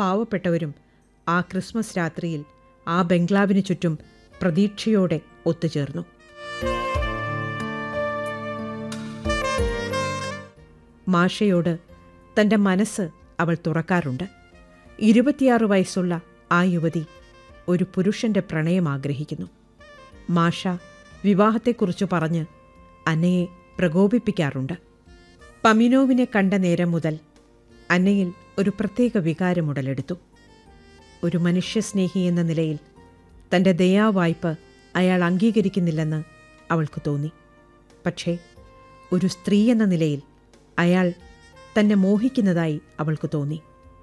പാവപ്പെട്ടവരും ആ ക്രിസ്മസ് രാത്രിയിൽ ആ ബംഗ്ലാവിന് ചുറ്റും പ്രതീക്ഷയോടെ ഒത്തുചേർന്നു മാഷയോട് തൻ്റെ മനസ്സ് അവൾ തുറക്കാറുണ്ട് ഇരുപത്തിയാറ് വയസ്സുള്ള ആ യുവതി ഒരു പുരുഷന്റെ പ്രണയം ആഗ്രഹിക്കുന്നു മാഷ വിവാഹത്തെക്കുറിച്ച് പറഞ്ഞ് അന്നയെ പ്രകോപിപ്പിക്കാറുണ്ട് പമിനോവിനെ കണ്ട നേരം മുതൽ അന്നയിൽ ഒരു പ്രത്യേക വികാരം ഉടലെടുത്തു ഒരു മനുഷ്യസ്നേഹി എന്ന നിലയിൽ തൻ്റെ ദയാവായ്പ അയാൾ അംഗീകരിക്കുന്നില്ലെന്ന് അവൾക്ക് തോന്നി പക്ഷേ ഒരു സ്ത്രീ എന്ന നിലയിൽ അയാൾ തന്നെ മോഹിക്കുന്നതായി അവൾക്ക് തോന്നി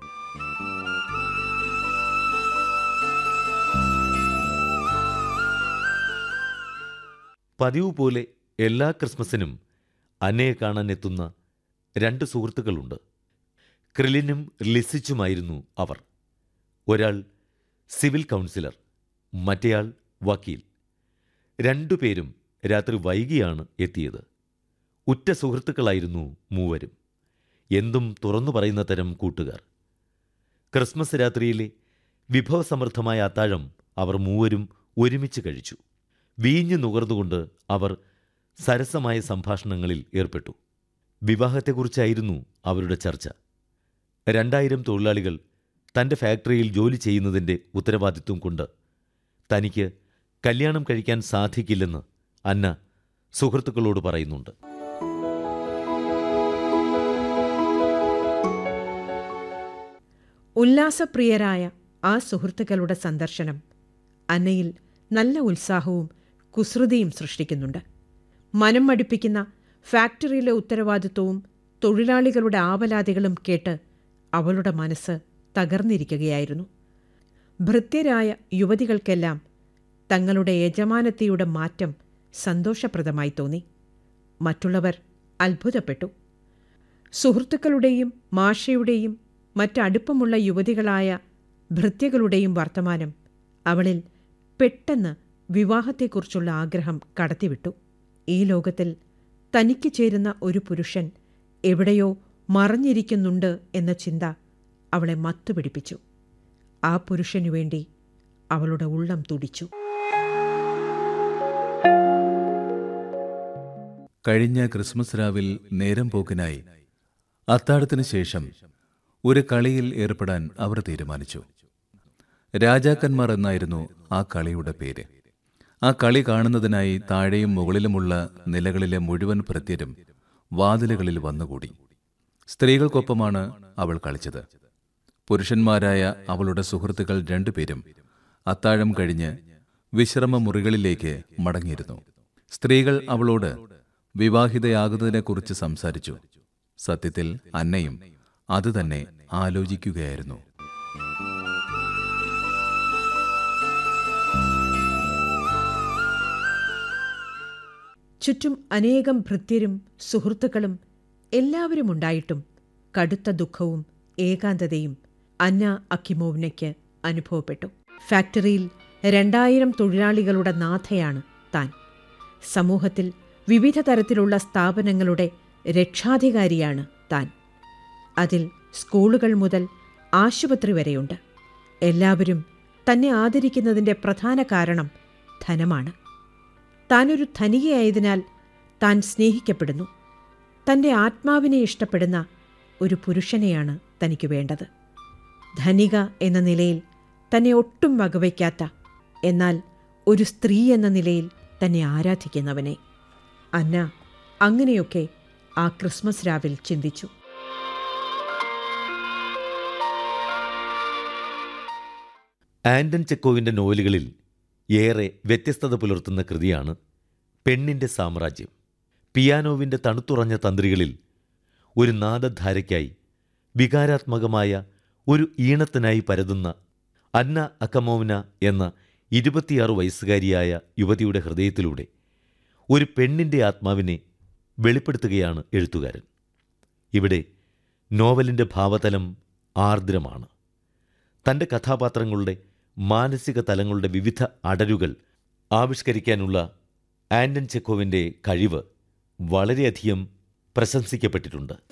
പതിവ് പോലെ എല്ലാ ക്രിസ്മസിനും അന്നയെ കാണാൻ എത്തുന്ന രണ്ട് സുഹൃത്തുക്കളുണ്ട് ക്രിലിനും ലിസിച്ചുമായിരുന്നു അവർ ഒരാൾ സിവിൽ കൗൺസിലർ മറ്റേയാൾ വക്കീൽ രണ്ടുപേരും രാത്രി വൈകിയാണ് എത്തിയത് ഉറ്റ സുഹൃത്തുക്കളായിരുന്നു മൂവരും എന്തും തുറന്നു പറയുന്ന തരം കൂട്ടുകാർ ക്രിസ്മസ് രാത്രിയിലെ വിഭവസമൃദ്ധമായ അത്താഴം അവർ മൂവരും ഒരുമിച്ച് കഴിച്ചു വീഞ്ഞു നുകർന്നുകൊണ്ട് അവർ സരസമായ സംഭാഷണങ്ങളിൽ ഏർപ്പെട്ടു വിവാഹത്തെക്കുറിച്ചായിരുന്നു അവരുടെ ചർച്ച രണ്ടായിരം തൊഴിലാളികൾ തൻ്റെ ഫാക്ടറിയിൽ ജോലി ചെയ്യുന്നതിൻ്റെ ഉത്തരവാദിത്വം കൊണ്ട് തനിക്ക് കല്യാണം കഴിക്കാൻ സാധിക്കില്ലെന്ന് അന്ന സുഹൃത്തുക്കളോട് പറയുന്നുണ്ട് ഉല്ലാസപ്രിയരായ ആ സുഹൃത്തുക്കളുടെ സന്ദർശനം അന്നയിൽ നല്ല ഉത്സാഹവും കുസൃതിയും സൃഷ്ടിക്കുന്നുണ്ട് മനം മടിപ്പിക്കുന്ന ഫാക്ടറിയിലെ ഉത്തരവാദിത്വവും തൊഴിലാളികളുടെ ആവലാതികളും കേട്ട് അവളുടെ മനസ്സ് തകർന്നിരിക്കുകയായിരുന്നു ഭൃത്യരായ യുവതികൾക്കെല്ലാം തങ്ങളുടെ യജമാനത്തിയുടെ മാറ്റം സന്തോഷപ്രദമായി തോന്നി മറ്റുള്ളവർ അത്ഭുതപ്പെട്ടു സുഹൃത്തുക്കളുടെയും മാഷയുടെയും മറ്റടുപ്പമുള്ള യുവതികളായ ഭൃത്യകളുടെയും വർത്തമാനം അവളിൽ പെട്ടെന്ന് വിവാഹത്തെക്കുറിച്ചുള്ള ആഗ്രഹം കടത്തിവിട്ടു ഈ ലോകത്തിൽ തനിക്ക് ചേരുന്ന ഒരു പുരുഷൻ എവിടെയോ മറഞ്ഞിരിക്കുന്നുണ്ട് എന്ന ചിന്ത അവളെ മത്തുപിടിപ്പിച്ചു ആ പുരുഷനു വേണ്ടി അവളുടെ ഉള്ളം തുടിച്ചു കഴിഞ്ഞ ക്രിസ്മസ് രാവിൽ നേരം പോക്കിനായി അത്താഴത്തിന് ശേഷം ഒരു കളിയിൽ ഏർപ്പെടാൻ അവർ തീരുമാനിച്ചു രാജാക്കന്മാർ എന്നായിരുന്നു ആ കളിയുടെ പേര് ആ കളി കാണുന്നതിനായി താഴെയും മുകളിലുമുള്ള നിലകളിലെ മുഴുവൻ ഭൃത്യരും വാതിലുകളിൽ വന്നുകൂടി സ്ത്രീകൾക്കൊപ്പമാണ് അവൾ കളിച്ചത് പുരുഷന്മാരായ അവളുടെ സുഹൃത്തുക്കൾ രണ്ടുപേരും അത്താഴം കഴിഞ്ഞ് വിശ്രമ മുറികളിലേക്ക് മടങ്ങിയിരുന്നു സ്ത്രീകൾ അവളോട് വിവാഹിതയാകുന്നതിനെക്കുറിച്ച് സംസാരിച്ചു സത്യത്തിൽ അന്നയും അതുതന്നെ ആലോചിക്കുകയായിരുന്നു ചുറ്റും അനേകം ഭൃത്യരും സുഹൃത്തുക്കളും എല്ലാവരും ഉണ്ടായിട്ടും കടുത്ത ദുഃഖവും ഏകാന്തതയും അന്ന അക്കിമോവ്നയ്ക്ക് അനുഭവപ്പെട്ടു ഫാക്ടറിയിൽ രണ്ടായിരം തൊഴിലാളികളുടെ നാഥയാണ് താൻ സമൂഹത്തിൽ വിവിധ തരത്തിലുള്ള സ്ഥാപനങ്ങളുടെ രക്ഷാധികാരിയാണ് താൻ അതിൽ സ്കൂളുകൾ മുതൽ ആശുപത്രി വരെയുണ്ട് എല്ലാവരും തന്നെ ആദരിക്കുന്നതിൻ്റെ പ്രധാന കാരണം ധനമാണ് താനൊരു ധനികയായതിനാൽ താൻ സ്നേഹിക്കപ്പെടുന്നു തൻ്റെ ആത്മാവിനെ ഇഷ്ടപ്പെടുന്ന ഒരു പുരുഷനെയാണ് തനിക്ക് വേണ്ടത് ധനിക എന്ന നിലയിൽ തന്നെ ഒട്ടും വകവയ്ക്കാത്ത എന്നാൽ ഒരു സ്ത്രീ എന്ന നിലയിൽ തന്നെ ആരാധിക്കുന്നവനെ അന്ന അങ്ങനെയൊക്കെ ആ ക്രിസ്മസ് രാവിൽ ചിന്തിച്ചു ആൻഡൻ ചെക്കോവിൻ്റെ നോവലുകളിൽ ഏറെ വ്യത്യസ്തത പുലർത്തുന്ന കൃതിയാണ് പെണ്ണിൻ്റെ സാമ്രാജ്യം പിയാനോവിൻ്റെ തണുത്തുറഞ്ഞ തന്ത്രികളിൽ ഒരു നാദധാരയ്ക്കായി വികാരാത്മകമായ ഒരു ഈണത്തിനായി പരതുന്ന അന്ന അക്കമോവന എന്ന ഇരുപത്തിയാറ് വയസ്സുകാരിയായ യുവതിയുടെ ഹൃദയത്തിലൂടെ ഒരു പെണ്ണിൻ്റെ ആത്മാവിനെ വെളിപ്പെടുത്തുകയാണ് എഴുത്തുകാരൻ ഇവിടെ നോവലിൻ്റെ ഭാവതലം ആർദ്രമാണ് തൻ്റെ കഥാപാത്രങ്ങളുടെ മാനസിക തലങ്ങളുടെ വിവിധ അടരുകൾ ആവിഷ്കരിക്കാനുള്ള ആൻഡൻ ചെക്കോവിൻ്റെ കഴിവ് വളരെയധികം പ്രശംസിക്കപ്പെട്ടിട്ടുണ്ട്